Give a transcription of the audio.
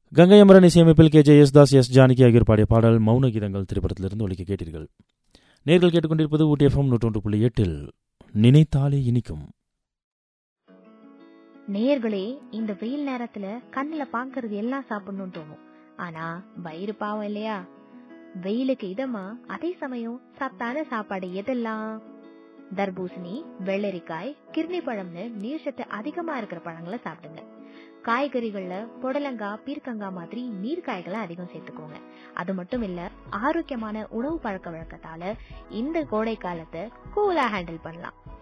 கங்கை அமரன் இசையமைப்பில் K J Yesudas S Janaki ஆகியோர் பாடிய பாடல் மௌன கீதங்கள் திரைப்படத்திலிருந்து ஒழிக்க கேட்டீர்கள் நேர்கள் கேட்டுக்கொண்டிருப்பது ஊட்டி எஃப்எம் நூற்றொன்று புள்ளி எட்டில் நினைத்தாலே இனிக்கும் நேயர்களே இந்த வெயில் நேரத்துல கண்ணுல பாக்குறது எல்லாம் சாப்பிடணும்னு தோணும் ஆனா வயிறு பாவம் இல்லையா வெயிலுக்கு இதமா அதே சமயம் சத்தான சாப்பாடு எதெல்லாம் தர்பூசணி வெள்ளரிக்காய் கிர்னி பழம்னு நீர்ச்சத்து அதிகமா இருக்கிற பழங்களை சாப்பிடுங்க காய்கறிகள்ல புடலங்காய் பீர்க்கங்காய் மாதிரி நீர்க்காய்களை அதிகம் சேர்த்துக்கோங்க அது மட்டும் இல்ல ஆரோக்கியமான உணவு பழக்க வழக்கத்தால இந்த கோடை காலத்தை கூலா ஹேண்டில் பண்ணலாம்